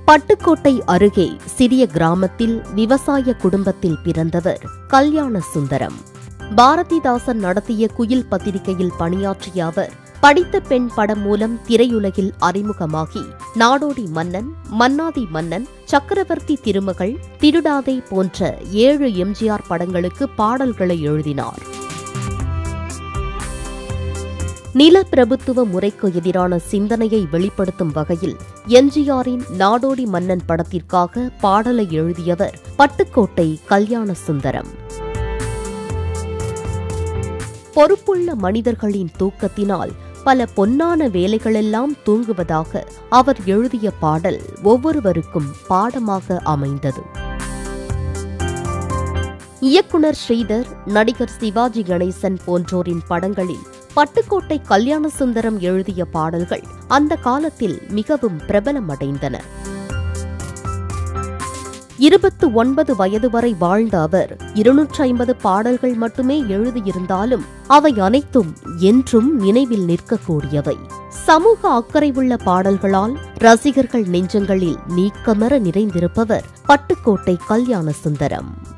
பட்டுக்கோட்டை அருகே சிறிய கிராமத்தில் விவசாய குடும்பத்தில் பிறந்தவர் கல்யாண சுந்தரம் பாரதிதாசன் நடத்திய குயில் பத்திரிகையில் பணியாற்றிய அவர் படித்த பெண் படம் மூலம் திரையுலகில் அறிமுகமாகி நாடோடி மன்னன் மன்னாதி மன்னன் சக்கரவர்த்தி திருமகள் திருடாதே போன்ற ஏழு எம்ஜிஆர் படங்களுக்கு பாடல்களை எழுதினார் நிலப்பிரபுத்துவ முறைக்கு எதிரான சிந்தனையை வெளிப்படுத்தும் வகையில் எம்ஜிஆரின் நாடோடி மன்னன் படத்திற்காக பாடலை எழுதியவர் பட்டுக்கோட்டை கல்யாண சுந்தரம் பொறுப்புள்ள மனிதர்களின் தூக்கத்தினால் பல பொன்னான வேலைகளெல்லாம் தூங்குவதாக அவர் எழுதிய பாடல் ஒவ்வொருவருக்கும் பாடமாக அமைந்தது இயக்குனர் ஸ்ரீதர் நடிகர் சிவாஜி கணேசன் போன்றோரின் படங்களில் பட்டுக்கோட்டை கல்யாண சுந்தரம் எழுதிய பாடல்கள் அந்த காலத்தில் மிகவும் பிரபலமடைந்தன இருபத்து ஒன்பது வயது வரை வாழ்ந்த அவர் இருநூற்றி ஐம்பது பாடல்கள் மட்டுமே எழுதியிருந்தாலும் அவை அனைத்தும் என்றும் நினைவில் நிற்கக்கூடியவை சமூக அக்கறை உள்ள பாடல்களால் ரசிகர்கள் நெஞ்சங்களில் நீக்கமர நிறைந்திருப்பவர் பட்டுக்கோட்டை கல்யாண சுந்தரம்